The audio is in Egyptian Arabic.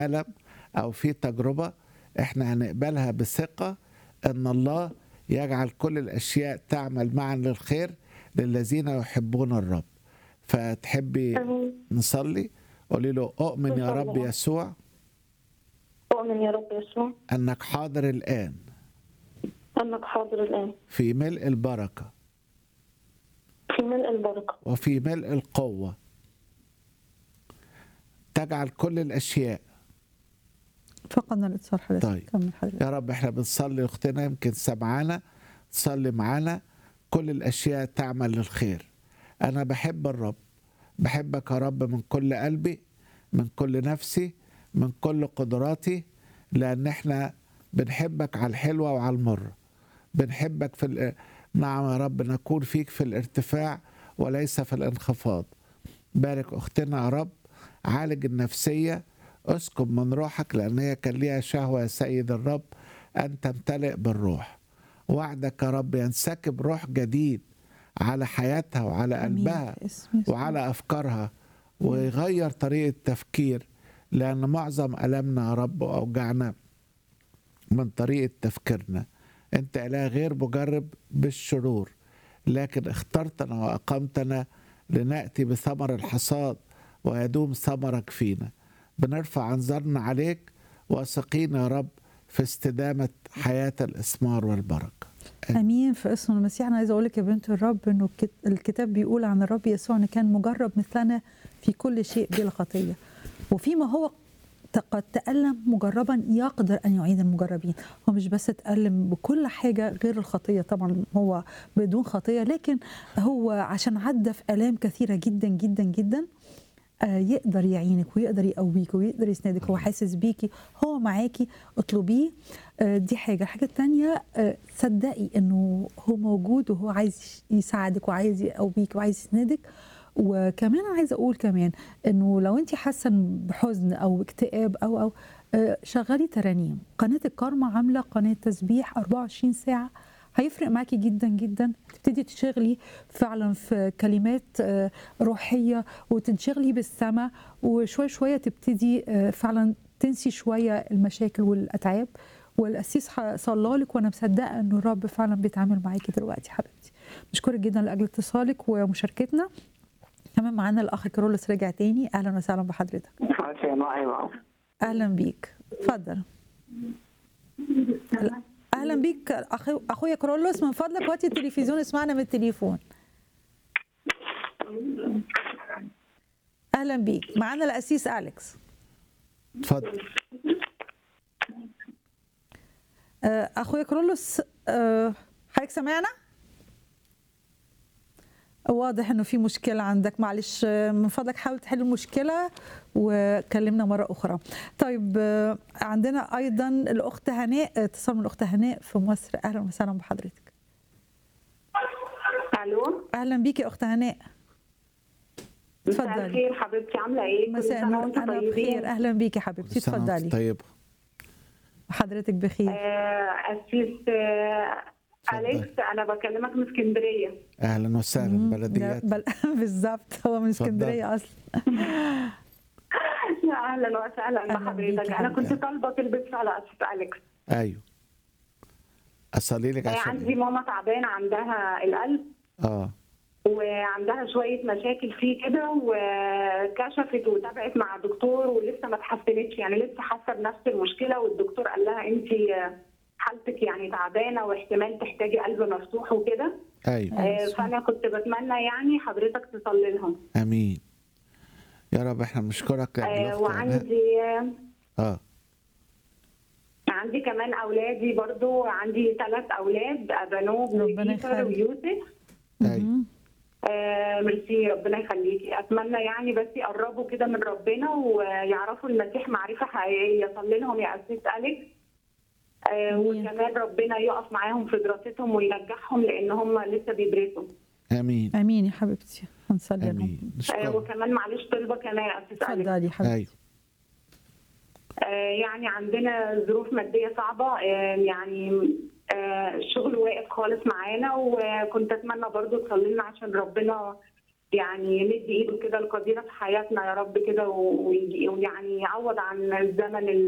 ألم أو في تجربة احنا هنقبلها بثقة أن الله يجعل كل الأشياء تعمل معا للخير للذين يحبون الرب فتحبي آمين نصلي قولي له أؤمن يا رب نصلي. يسوع أؤمن يا رب يسوع أنك حاضر الآن أنك حاضر الآن في ملء البركة في ملء البركة وفي ملء القوة تجعل كل الأشياء فقدنا الاتصال حضرتك طيب. كمل حضرتك يا رب احنا بنصلي اختنا يمكن سمعانا تصلي معانا كل الاشياء تعمل للخير انا بحب الرب بحبك يا رب من كل قلبي من كل نفسي من كل قدراتي لان احنا بنحبك على الحلوه وعلى المره بنحبك في ال- نعم يا رب نكون فيك في الارتفاع وليس في الانخفاض بارك اختنا يا رب عالج النفسيه اسكب من روحك لان هي كان ليها شهوه يا سيد الرب ان تمتلئ بالروح وعدك يا رب ينسكب روح جديد على حياتها وعلى آمين. قلبها في اسم يسوع. وعلى افكارها ويغير طريقه تفكير لان معظم المنا يا رب واوجعنا من طريقه تفكيرنا انت اله غير مجرب بالشرور لكن اخترتنا واقمتنا لناتي بثمر الحصاد ويدوم ثمرك فينا بنرفع انظارنا عليك واثقين يا رب في استدامه حياه الاثمار والبركه امين في اسم المسيح انا عايزه اقول لك يا بنت الرب انه الكت- الكتاب بيقول عن الرب يسوع انه كان مجرب مثلنا في كل شيء بلا خطيه وفيما هو ت- قد تألم مجربا يقدر أن يعيد المجربين هو مش بس تألم بكل حاجة غير الخطية طبعا هو بدون خطية لكن هو عشان عدى في آلام كثيرة جدا جدا جدا آه، يقدر يعينك ويقدر يقويك ويقدر يسندك هو حاسس بيكي هو معاكي اطلبيه آه، دي حاجة الحاجة التانية آه، صدقي انه هو موجود وهو عايز يساعدك وعايز يقويك وعايز يسندك وكمان انا عايزه اقول كمان انه لو انت حاسه بحزن او اكتئاب او او آه، شغلي ترانيم قناه الكارما عامله قناه تسبيح 24 ساعه هيفرق معاكي جدا جدا تبتدي تشغلي فعلا في كلمات آه، روحيه وتنشغلي بالسماء وشويه شويه تبتدي آه، فعلا تنسي شويه المشاكل والاتعاب والقسيس ح- صلى لك وانا مصدقه انه الرب فعلا بيتعامل معاكي دلوقتي حبيبتي بشكرك جدا لاجل اتصالك ومشاركتنا كمان معانا الاخ كارولوس رجع تاني اهلا وسهلا بحضرتك عشان ايوه اهلا بيك اتفضل لا، اهلا بيك أخو اخويا كارولوس من فضلك وطي التلفزيون اسمعنا من التليفون اهلا بيك معانا القسيس اليكس اتفضل آه، اخويا كرولوس آه، حضرتك سمعنا واضح انه في مشكله عندك معلش آه، من فضلك حاول تحل المشكله وكلمنا مره اخرى طيب آه، عندنا ايضا الاخت هناء اتصال من الاخت هناء في مصر اهلا وسهلا بحضرتك الو اهلا بيكي يا اخت هناء مساء اتفضلي. الخير حبيبتي عامله ايه كل مساء سنة النور وانتم انا طيبين. بخير اهلا بيكي حبيبتي كل سنة وانت اتفضلي طيبه حضرتك بخير آه اسيس آه اتفضلي. اليكس انا بكلمك من اسكندريه اهلا وسهلا مم، بلديات ده بل... بالظبط هو من اتفضلي. اسكندريه اصلا اهلا وسهلا أهلاً بحضرتك بيكي انا كنت حبيبتي. طالبه تلبس على اسيس اليكس ايوه اصلي لك آه عشان عندي إيه؟ ماما تعبانه عندها القلب اه وعندها شويه مشاكل فيه كده وكشفت وتابعت مع دكتور ولسه ما اتحسنتش يعني لسه حاسه بنفس المشكله والدكتور قال لها انت حالتك يعني تعبانه واحتمال تحتاجي قلب مفتوح وكده ايوه آه، فانا كنت بتمنى يعني حضرتك تصلي لهم امين يا رب احنا بنشكرك يا آه، أخت هناء. وعندي اه عندي كمان اولادي برضو عندي ثلاث اولاد ابانوب ربنا وجيفر يخليك. ويوسف ايوه مهم. آه ميرسي ربنا يخليكي اتمنى يعني بس يقربوا كده من ربنا ويعرفوا المسيح معرفه حقيقيه صلي لهم يا اسيس اليكس آه آمين. وكمان ربنا يقف معاهم في دراستهم وينجحهم لان هم لسه بيدرسوا امين امين يا حبيبتي هنصلي لهم امين آه نشكرك وكمان معلش طلبه كمان يا اسيس اليكس اتفضلي يا حبيبتي ايوه آه، يعني عندنا ظروف مادية صعبة آه، يعني آه، الشغل واقف خالص معانا وكنت أتمنى برضو تصلي لنا عشان ربنا يعني مد ايده كده القديره في حياتنا يا رب كده ويجي- ويعني يعوض عن الزمن